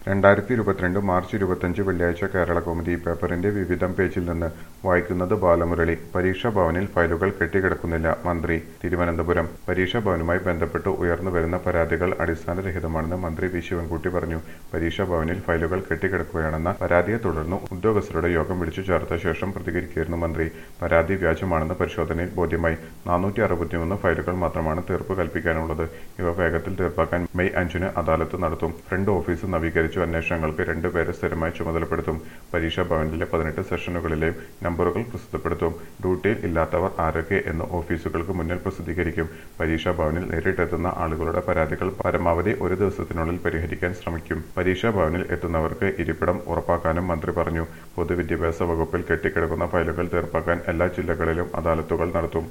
രണ്ടായിരത്തി ഇരുപത്തിരണ്ട് മാർച്ച് ഇരുപത്തഞ്ച് വെള്ളിയാഴ്ച കേരള കൗമുദി പേപ്പറിന്റെ വിവിധം പേജിൽ നിന്ന് വായിക്കുന്നത് ബാലമുരളി പരീക്ഷാ ഭവനിൽ ഫയലുകൾ കെട്ടിക്കിടക്കുന്നില്ല മന്ത്രി തിരുവനന്തപുരം പരീക്ഷാ ഭവനുമായി ബന്ധപ്പെട്ട് ഉയർന്നുവരുന്ന പരാതികൾ അടിസ്ഥാനരഹിതമാണെന്ന് മന്ത്രി വി ശിവൻകുട്ടി പറഞ്ഞു പരീക്ഷാ ഭവനിൽ ഫയലുകൾ കെട്ടിക്കിടക്കുകയാണെന്ന പരാതിയെ തുടർന്ന് ഉദ്യോഗസ്ഥരുടെ യോഗം വിളിച്ചു ചേർത്ത ശേഷം പ്രതികരിക്കുകയായിരുന്നു മന്ത്രി പരാതി വ്യാജമാണെന്ന് പരിശോധനയിൽ ബോധ്യമായി നാനൂറ്റി അറുപത്തിമൂന്ന് ഫയലുകൾ മാത്രമാണ് തീർപ്പ് കൽപ്പിക്കാനുള്ളത് ഇവ വേഗത്തിൽ തീർപ്പാക്കാൻ മെയ് അഞ്ചിന് അദാലത്ത് നടത്തും ഫ്രണ്ട് ഓഫീസ് നവീകരിച്ചു അന്വേഷണങ്ങൾക്ക് രണ്ടുപേരെ സ്ഥിരമായി ചുമതലപ്പെടുത്തും പരീക്ഷാ ഭവനിലെ പതിനെട്ട് സെഷനുകളിലെയും നമ്പറുകൾ പ്രസിദ്ധപ്പെടുത്തും ഡ്യൂട്ടിയിൽ ഇല്ലാത്തവർ ആരൊക്കെ എന്ന് ഓഫീസുകൾക്ക് മുന്നിൽ പ്രസിദ്ധീകരിക്കും പരീക്ഷാ ഭവനിൽ നേരിട്ടെത്തുന്ന ആളുകളുടെ പരാതികൾ പരമാവധി ഒരു ദിവസത്തിനുള്ളിൽ പരിഹരിക്കാൻ ശ്രമിക്കും പരീക്ഷാ ഭവനിൽ എത്തുന്നവർക്ക് ഇരിപ്പിടം ഉറപ്പാക്കാനും മന്ത്രി പറഞ്ഞു പൊതുവിദ്യാഭ്യാസ വകുപ്പിൽ കെട്ടിക്കിടക്കുന്ന ഫയലുകൾ തീർപ്പാക്കാൻ എല്ലാ ജില്ലകളിലും അദാലത്തുകൾ നടത്തും